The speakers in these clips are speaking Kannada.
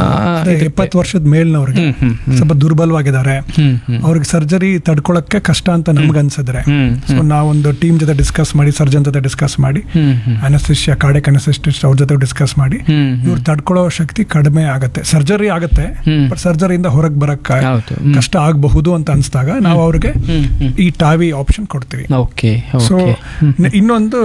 ಅದೇ ಎಪ್ಪತ್ತು ವರ್ಷದ ಮೇಲ್ನವ್ರಿಗೆ ಹ್ಮ್, ಹ್ಮ್, ಹ್ಮ್. ಸ್ವಲ್ಪ ದುರ್ಬಲವಾಗಿದ್ದಾರೆ ಹ್ಮ್ ಹ್ಮ್ ಅವ್ರಿಗೆ ಸರ್ಜರಿ ತಡ್ಕೊಳಕ್ಕೆ ಕಷ್ಟ ಅಂತ ನಮ್ಗೆ ಅನ್ಸಿದ್ರೆ ಹ್ಮ್ ಸೊ ನಾವೊಂದು ಟೀಮ್ ಜೊತೆ ಡಿಸ್ಕಸ್ ಮಾಡಿ ಸರ್ಜನ್ ಜೊತೆ ಡಿಸ್ಕಸ್ ಮಾಡಿ ಹ್ಮ್ ಹ್ಮ್ ಅನಸ್ತಿಷ್ಯ ಕಾರ್ಡಿಯಕ್ ಅನಸ್ತಿಸ್ಟ್ ಅವ್ರ ಜೊತೆ ಡಿಸ್ಕಸ್ ಮಾಡಿ ಹ್ಮ್ ಹ್ಮ್ ಇವ್ರು ತಡ್ಕೊಳ್ಳೋ ಶಕ್ತಿ ಕಡಿಮೆ ಆಗುತ್ತೆ ಸರ್ಜರಿ ಆಗುತ್ತೆ ಹ್ಮ್. ಬಟ್ ಸರ್ಜರಿಯಿಂದ ಹೊರಗೆ ಬರಕ್ಕೆ ಹೌದು ಹ್ಮ್. ಕಷ್ಟ ಆಗಬಹುದು ಅಂತ ಅನ್ಸ್ದಾಗ ನಾವು ಅವ್ರಿಗೆ ಹ್ಮ್ ಹ್ಮ್ ಈ ಟಾವಿ ಆಪ್ಷನ್ ಕೊಡ್ತೀವಿ ಓಕೆ ಸೊ ಓಕೆ ಇನ್ನೊಂದು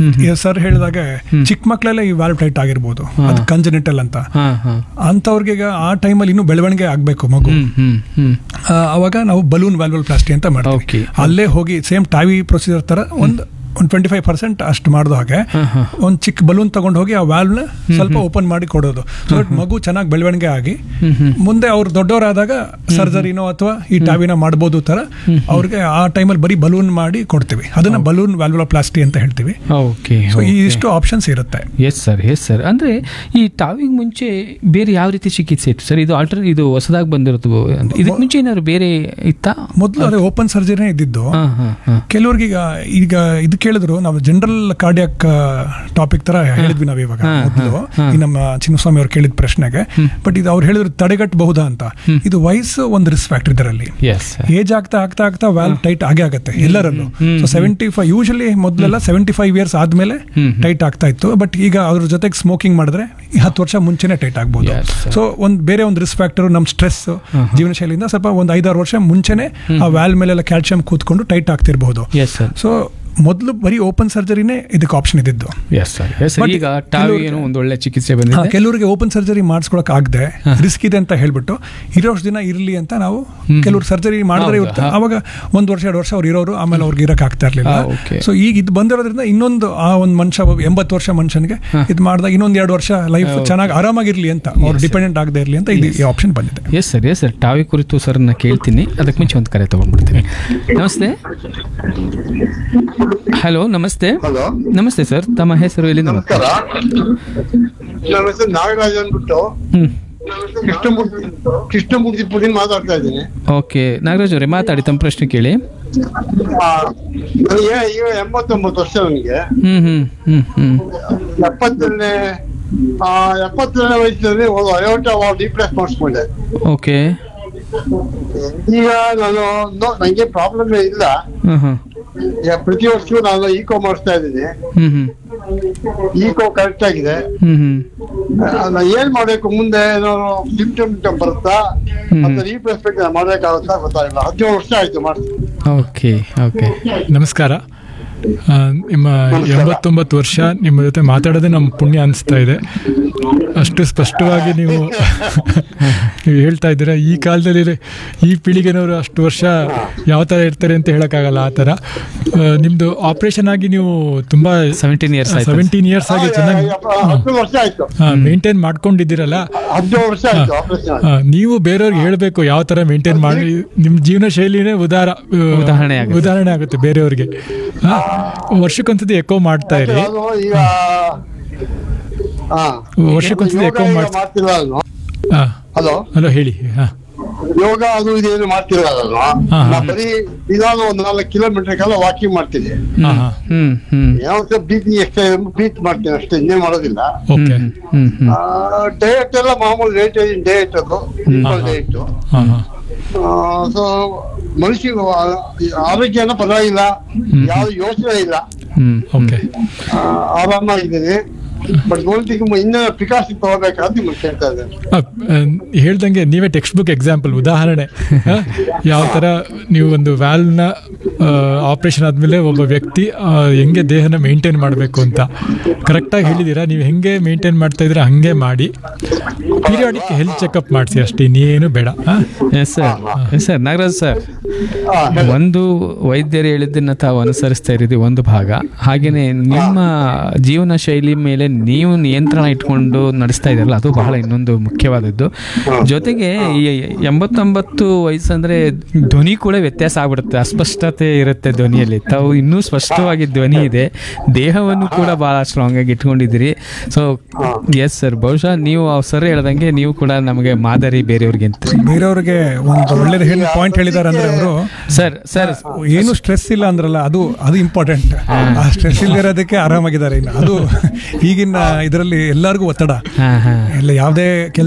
ಸರ್ ಹೇಳಿದಾಗ ಚಿಕ್ಕ ಮಕ್ಕಳೆಲ್ಲ ಈ ವಾಲ್ವ್ ಟೈಟ್ ಆಗಿರ್ಬೋದು ಅದು ಕಂಜನಿಟಲ್ ಅಂತ ಹಾ ಹಾ ಅಂಥವ್ರಿಗೆ ಈಗ ಆ ಟೈಮಲ್ಲಿ ಇನ್ನೂ ಬೆಳವಣಿಗೆ ಆಗಬೇಕು ಮಗು ಹ್ಮ್ ಹ್ಮ್ ಹ್ಮ್ ಆ, ಅವಾಗ ನಾವು ಬಲೂನ್ ವ್ಯಾಲ್ವಲ್ ಪ್ಲಾಸ್ಟಿ ಅಂತ ಮಾಡ್ತೀವಿ Okay. ಅಲ್ಲೇ ಹೋಗಿ ಸೇಮ್ ಟಾವಿ ಪ್ರೊಸೀಜರ್ ತರ ಒಂದು ಒಂದು ಟ್ವೆಂಟಿ ಫೈವ್ ಪರ್ಸೆಂಟ್ ಅಷ್ಟು ಮಾಡಿದ ಹಾಗೆ ಹಾ ಹಾ ಒಂದು ಚಿಕ್ಕ ಬಲೂನ್ ತಗೊಂಡು ಹೋಗಿ ಆ ವ್ಯಾಲ್ವ್ನ ಸ್ವಲ್ಪ ಓಪನ್ ಮಾಡಿ ಕೊಡೋದು ಸೊ ಮಗು ಚೆನ್ನಾಗಿ ಬೆಳವಣಿಗೆ ಆಗಿ ಹ್ಮ್ ಹ್ಮ್ ಮುಂದೆ ಅವ್ರು ದೊಡ್ಡವರಾದಾಗ ಸರ್ಜರಿನೋ ಅಥವಾ ಈ ಟಾವಿನ ಮಾಡ್ಬೋದು ತರ ಅವ್ರಿಗೆ ಆ ಟೈಮಲ್ಲಿ ಬರೀ ಬಲೂನ್ ಮಾಡಿ ಕೊಡ್ತೀವಿ ಅದನ್ನ ಬಲೂನ್ ವ್ಯಾಲ್ವೋಪ್ಲಾಸ್ಟಿ ಅಂತ ಹೇಳ್ತೀವಿ ಓಕೆ ಸೊ ಇಷ್ಟು ಆಪ್ಷನ್ಸ್ ಇರುತ್ತೆ ಎಸ್ ಸರ್ ಎಸ್ ಸರ್ ಅಂದ್ರೆ ಈ ಟಾವಿಗೆ ಮುಂಚೆ ಬೇರೆ ಯಾವ ರೀತಿ ಚಿಕಿತ್ಸೆ ಇತ್ತು ಸರ್ ಇದು ಆಲ್ಟರ್ ಇದು ಹೊಸದಾಗಿ ಬಂದಿರೋದು ಇದಕ್ಕೆ ಮುಂಚೆ ಏನಾದ್ರು ಬೇರೆ ಇತ್ತಾ ಮೊದಲು ಅದೇ ಓಪನ್ ಸರ್ಜರಿನೇ ಇದ್ದಿದ್ದು ಹಾ ಹಾ ಹಾ ಕೆಲವ್ರಿಗೆ ಈಗ ಈಗ ಇದು ಕೇಳಿದ್ರು ನಾವು ಜನರಲ್ ಕಾರ್ಡಿಯಾಕ್ ಟಾಪಿಕ್ ತರ ಹೇಳಿದ್ವಿ ನಾವು ಇವಾಗ ಹಾ, ಮೊದಲು ಹಾ, ಹಾ. ಈ ನಮ್ಮ ಚಿನ್ನಸ್ವಾಮಿ ಅವ್ರು ಕೇಳಿದ ಪ್ರಶ್ನೆಗೆ ಬಟ್ ಇದು ಅವ್ರು ಹೇಳಿದ್ರು ತಡೆಗಟ್ಟಬಹುದಾ ಅಂತ ಇದು ವಯಸ್ಸು ಒಂದು ರಿಸ್ಕ್ ಫ್ಯಾಕ್ಟರ್ ಇದರಲ್ಲಿ ಎಸ್ ಏಜ್ ಆಗ್ತಾ ಆಗ್ತಾ ಆಗ್ತಾ ವ್ಯಾಲ್ ಟೈಟ್ ಆಗೇ ಆಗುತ್ತೆ ಎಲ್ಲರಲ್ಲೂ ಹ್ಮ್, ಸೊ ಸೆವೆಂಟಿ ಫೈವ್ ಯೂಶಲಿ ಮೊದಲೆಲ್ಲ ಸೆವೆಂಟಿ ಫೈವ್ ಇಯರ್ಸ್ ಆದ್ಮೇಲೆ ಹ್ಮ್. ಟೈಟ್ ಆಗ್ತಾ ಇತ್ತು ಬಟ್ ಈಗ ಅದ್ರ ಜೊತೆಗೆ ಸ್ಮೋಕಿಂಗ್ ಮಾಡಿದ್ರೆ ಈ ಹತ್ತು ವರ್ಷ ಮುಂಚೆನೆ ಟೈಟ್ ಆಗ್ಬೋದು Yes, sir. ಸೊ ಒಂದು ಬೇರೆ ಒಂದು ರಿಸ್ಕ್ ಫ್ಯಾಕ್ಟರ್ ನಮ್ಮ ಸ್ಟ್ರೆಸ್ ಜೀವನ ಶೈಲಿಯಿಂದ ಸ್ವಲ್ಪ ಒಂದು ಐದಾರು ವರ್ಷ ಮುಂಚೆನೆ ಆ ವ್ಯಾಲ್ ಮೇಲೆಲ್ಲ ಕ್ಯಾಲ್ಸಿಯಂ ಕೂತ್ಕೊಂಡು ಟೈಟ್ ಆಗ್ತಿರ್ಬಹುದು ಎಸ್ ಸರ್ ಸೊ ಮೊದಲು ಬರೀ ಓಪನ್ ಸರ್ಜರಿನೇ ಇದಕ್ಕೆ ಆಪ್ಷನ್ ಇದ್ದಿದ್ದು yes sir yes sir But ಈಗ ಟಾವಿ ಕೆಲವ್ರಿಗೆ- ಏನೋ ಒಂದು ಒಳ್ಳೆ ಚಿಕಿತ್ಸೆ ಹಾ, ಬಂದಿದೆ ಕೆಲವರಿಗೆ ಓಪನ್ ಸರ್ಜರಿ ಮಾಡಿಸ್ಕೊಳಕ್ ಆಗದೆ ರಿಸ್ಕ್ ಇದೆ ಅಂತ ಹೇಳ್ಬಿಟ್ಟು ಇರೋಷ್ಟು ದಿನ ಇರಲಿ ಅಂತ ನಾವು ಕೆಲವ್ರು ಸರ್ಜರಿ ಮಾಡಿದ್ರೆ ಹೌದಾ? ಇರುತ್ತೆ ಹಾ. ಅವಾಗ ಒಂದ್ ವರ್ಷ ಎರಡು ವರ್ಷ ಅವ್ರು ಇರೋರು ಆಮೇಲೆ ಅವ್ರಿಗೆ ಇರಕ್ ಆಗ್ತಾ ಇರ್ಲಿಲ್ಲ ಹಾ, okay. ಸೊ ಈಗ ಇದು ಬಂದಿರೋದ್ರಿಂದ ಇನ್ನೊಂದು ಆ ಒಂದು ಮನುಷ್ಯ ಒಬ್ಬ ಎಂಬತ್ತು ವರ್ಷ ಮನುಷ್ಯನಿಗೆ ಇದು ಮಾಡಿದಾಗ ಇನ್ನೊಂದ್ ಎರಡು ವರ್ಷ ಲೈಫ್ ಹೌದು. ಚೆನ್ನಾಗಿ ಆರಾಮಾಗಿರ್ಲಿ ಅಂತ ಅವ್ರು ಡಿಪೆಂಡೆಂಟ್ ಆಗದೆ ಇರ್ಲಿ ಅಂತ ಇದು ಈ ಆಪ್ಷನ್ ಬಂದಿದೆ yes sir yes sir TAVI ಕುರಿತು ಸರ್ ನಾ ಕೇಳ್ತೀನಿ ಅದಕ್ಕೆ ಮುಂಚೆ ಒಂದು ಕರೆ ತಗೊಂಡ್ಬಿಡ್ತೀನಿ ನಮಸ್ತೆ ಹಲೋ ನಮಸ್ತೆ ಹಲೋ ನಮಸ್ತೆ ಸರ್ ತಮ್ಮ ಹೆಸರು ಎಲ್ಲಿಂದ ನಮಸ್ಕಾರ ನನ್ನ ಹೆಸರು ನಾಗರಾಜ್ ಅಂದ್ಬಿಟ್ಟು ಹ್ಮ್ ಕೃಷ್ಣಮೂರ್ತಿ ಕೃಷ್ಣಮೂರ್ತಿ ಪುಡಿನ್ ಮಾತಾಡ್ತಾ ಇದ್ದೀನಿ ಓಕೆ ನಾಗರಾಜ್ ಅವರೇ ಮಾತಾಡಿ ತಮ್ಮ ಪ್ರಶ್ನೆ ಕೇಳಿ ಆ, ನನಗೆ ಈಗ ಎಂಬತ್ತೊಂಬತ್ತು ವರ್ಷ ನನಗೆ ಹ್ಮ್ ಹ್ಮ್ ಹ್ಮ್ ಹ್ಮ್ ಎಪ್ಪತ್ತನೇ ಆ, ಎಪ್ಪತ್ತನೇ ವಯಸ್ಸಿನಲ್ಲಿ ಒಂದು ಅಯೋಟ ಡಿಪ್ರೆಸ್ ಮಾಡಿಸ್ಕೊಂಡೆ ಓಕೆ ಈಗ ನಾನು ನೋ- ನಂಗೆ ಪ್ರಾಬ್ಲಮ್ ಇಲ್ಲ ಹ್ಮ್ ಹ್ಮ್ ಈಗ ಪ್ರತಿ ವರ್ಷವೂ ನಾನು ಈಕೋ ಮಾಡಿಸ್ತಾ ಇದ್ದೀನಿ ಹ್ಮ್ ಹ್ಮ್ ಈಕೋ ಕರೆಕ್ಟ್ ಆಗಿದೆ ಹ್ಮ್ ಹ್ಮ್ ಆ, ನಾನು ಏನ್ ಮಾಡ್ಬೇಕು ಮುಂದೆ ಏನಾದ್ರು ಸಿಂಪ್ಟಮ್ ಬರುತ್ತಾ ಹ್ಮ್. ಮತ್ತೆ ರೀಪ್ಲೇಸ್ಮೆಂಟ್ ಮಾಡ್ಬೇಕಾಗುತ್ತಾ ಗೊತ್ತಾಗಿಲ್ಲ ಹದಿನೇಳು ವರ್ಷ ಆಯ್ತು ಮಾಡಿಸಿ ಓಕೆ ಓಕೆ ನಮಸ್ಕಾರ ಆ, ನಿಮ್ಮ ಎಂಬತ್ತೊಂಬತ್ತು ವರ್ಷ ನಿಮ್ಮ ಜೊತೆ ಮಾತಾಡೋದೇ ನಮ್ಮ ಪುಣ್ಯ ಅನಿಸ್ತಾ ಇದೆ ಅಷ್ಟು ಸ್ಪಷ್ಟವಾಗಿ ನೀವು ನೀವು ಹೇಳ್ತಾ ಇದ್ದೀರಾ ಈ ಕಾಲದಲ್ಲಿ ಈ ಪೀಳಿಗೆನವರು ಅಷ್ಟು ವರ್ಷ ಯಾವ ಥರ ಇರ್ತಾರೆ ಅಂತ ಹೇಳೋಕ್ಕಾಗಲ್ಲ ಆ ಥರ ಆ, ನಿಮ್ದು ಆಪರೇಷನ್ ಆಗಿ ನೀವು ತುಂಬ 17 years ಆಯ್ತು. ಸೆವೆಂಟೀನ್ ಇಯರ್ಸ್ ಆಗಿ ಚೆನ್ನಾಗಿ ಹತ್ತು ವರ್ಷ ಆಯ್ತು ಮೇಂಟೈನ್ ಮಾಡ್ಕೊಂಡಿದ್ದೀರಲ್ಲ ಹದಿನೇಳು ವರ್ಷ ಆಯ್ತು ಆಪರೇಷನ್ ಆ, ನೀವು ಬೇರೆಯವ್ರಿಗೆ ಹೇಳಬೇಕು ಯಾವ ಥರ ಮೇಂಟೈನ್ ಮಾಡಿ ನಿಮ್ಮ ಜೀವನ ಶೈಲಿನೇ ಉದಾರ ಆ, ಉದಾಹರಣೆ ಆಗುತ್ತೆ. ಉದಾಹರಣೆ ಆಗುತ್ತೆ ಬೇರೆಯವ್ರಿಗೆ ಆ, ವರ್ಷಕ್ಕೊಂದ್ಸತಿ ಎಕೋ ಮಾಡ್ತಾ ಇರಿ ಅದು ಈಗ ಹಾ ವರ್ಷಕ್ಕೊಂದ್ಸತಿ ಯೋಗ ಎಕೋ ಈಗ ಮಾಡ್ತಾ ಮಾಡ್ತಿಲ್ಲ ನಾನು ಹಲೋ ಹಲೋ ಹೇಳಿ ಹಾ ಯೋಗ ಅದು ಇದೇನು ಮಾಡ್ತಿಲ್ಲ ನಾನು ಹಾ, ನಾ ಹಾ. ಬರೀ ನಿಧಾನ ಒಂದು ನಾಲ್ಕು ಕಿಲೋಮೀಟರ್ ಕಾಲ ವಾಕಿಂಗ್ ಮಾಡ್ತೀನಿ ಹಾ ಹಾ ಹ್ಮ್ ಹ್ಮ್ ಏನೋ ಸ್ವಲ್ಪ ಬ್ರೀತಿಂಗ್ ಎಕ್ಸರ್ಸೈಸ್ ಬ್ರೀತ್ ಮಾಡ್ತೀನಿ ಅಷ್ಟೇ ಇನ್ನೇನು ಮಾಡೋದಿಲ್ಲ ಓಕೆ ಹ್ಮ್ ಹ್ಮ್ ಡಯಟ್ ಎಲ್ಲ ಮಾಮೂಲಿ ರೇಟ್ ಡಯಟ್ ಅದು ಸಿಂಪಲ್ ಡಯಟ್ ಹಾ ಹಾ ಸೊ ಮನುಷ್ಯ ಆರೋಗ್ಯನ ಪರವಾಗಿಲ್ಲ ಯಾವ್ದು ಯೋಚನೆ ಇಲ್ಲ ಹ್ಮ್ ಓಕೆ ಆ, ಆರಾಮಾಗಿದ್ದೀನಿ ಬಟ್ ಗೋಲ್ಟಿಗೆ ಇನ್ನೂ ಪ್ರಿಕಾಷನ್ ತಗೋಬೇಕಂತ ನಿಮ್ಗೆ ಕೇಳ್ತಾ ಇದ್ದೇನೆ ಹೇಳ್ದಂಗೆ ನೀವೇ ಟೆಕ್ಸ್ಟ್ ಬುಕ್ ಎಕ್ಸಾಂಪಲ್ ಉದಾಹರಣೆ ಆ, ಯಾವ ಥರ ನೀವು ಒಂದು ವ್ಯಾಲ್ವ್ನ ಆಪ್ರೇಷನ್ ಆದಮೇಲೆ ಒಬ್ಬ ವ್ಯಕ್ತಿ ಆ, ಹೆಂಗೆ ದೇಹನ ಮೇಂಟೈನ್ ಮಾಡಬೇಕು ಅಂತ ಕರೆಕ್ಟಾಗಿ ಹೇಳಿದ್ದೀರಾ ನೀವು ಹೆಂಗೆ ಮೇಂಟೈನ್ ಮಾಡ್ತಾ ಇದ್ದೀರಾ ಹಂಗೆ ಮಾಡಿ ಪೀರಿಯಾಡಿಕ್ ಹೆಲ್ತ್ ಚೆಕಪ್ ಮಾಡಿಸಿ ಅಷ್ಟೇ ಇನ್ನೇನು ಬೇಡ ಆ? Yes sir yes sir Nagaraj sir ಹಾ, ಹೇಳಿ. ಒಂದು ವೈದ್ಯರು ಹೇಳಿದ್ದನ್ನ ತಾವು ಅನುಸರಿಸ್ತಾ ಇರೋದು ಒಂದು ಭಾಗ ಹಾಗೇನೆ ನಿಮ್ಮ ಜೀವನ ಶೈಲಿ ಮೇಲೆ ನೀವು ನಿಯಂತ್ರಣ ಇಟ್ಕೊಂಡು ನಡೆಸ್ತಾ ಇದ್ದೀರಲ್ಲ ಅದು ಬಹಳ ಇನ್ನೊಂದು ಮುಖ್ಯವಾದದ್ದು ಜೊತೆಗೆ ಈ ಎಂಬತ್ತೊಂಬತ್ತು ವಯಸ್ಸಂದ್ರೆ ಧ್ವನಿ ಕೂಡ ವ್ಯತ್ಯಾಸ ಆಗ್ಬಿಡುತ್ತೆ ಅಸ್ಪಷ್ಟತೆ ಇರುತ್ತೆ ಧ್ವನಿಯಲ್ಲಿ ತಾವು ಇನ್ನೂ ಸ್ಪಷ್ಟವಾಗಿ ಧ್ವನಿ ಇದೆ ದೇಹವನ್ನು ಕೂಡ ಬಹಳ ಸ್ಟ್ರಾಂಗ್ ಆಗಿ ಇಟ್ಕೊಂಡಿದ್ದೀರಿ ಸೊ ಎಸ್ ಸರ್ ಬಹುಶಃ ನೀವು ಸರ್ ಹೇಳ್ದಂಗೆ ನೀವು ಕೂಡ ನಮಗೆ ಮಾದರಿ ಬೇರೆಯವ್ರಿಗೆ ಅಂತ ಬೇರೆಯವ್ರಿಗೆ ಒಂದು ಒಳ್ಳೆ ಹೇಳಿ ಪಾಯಿಂಟ್ ಹೇಳಿದ್ದಾರೆ ಅಂದ್ರೆ ಅವರು ಸರ್ ಸರ್ ಏನು ಸ್ಟ್ರೆಸ್ ಇಲ್ಲ ಅಂದ್ರಲ್ಲ ಅದು ಅದು ಇಂಪಾರ್ಟೆಂಟ್ ಆ ಸ್ಟ್ರೆಸ್ ಇಲ್ಲದಿರೋದಕ್ಕೆ ಆರಾಮಾಗಿದ್ದಾರೆ ಇನ್ನು ಅದು ಈಗಿನ ಇದರಲ್ಲಿ ಎಲ್ಲರಿಗೂ ಒತ್ತಡ ಹಾ ಹಾ ಎಲ್ಲ ಯಾವುದೇ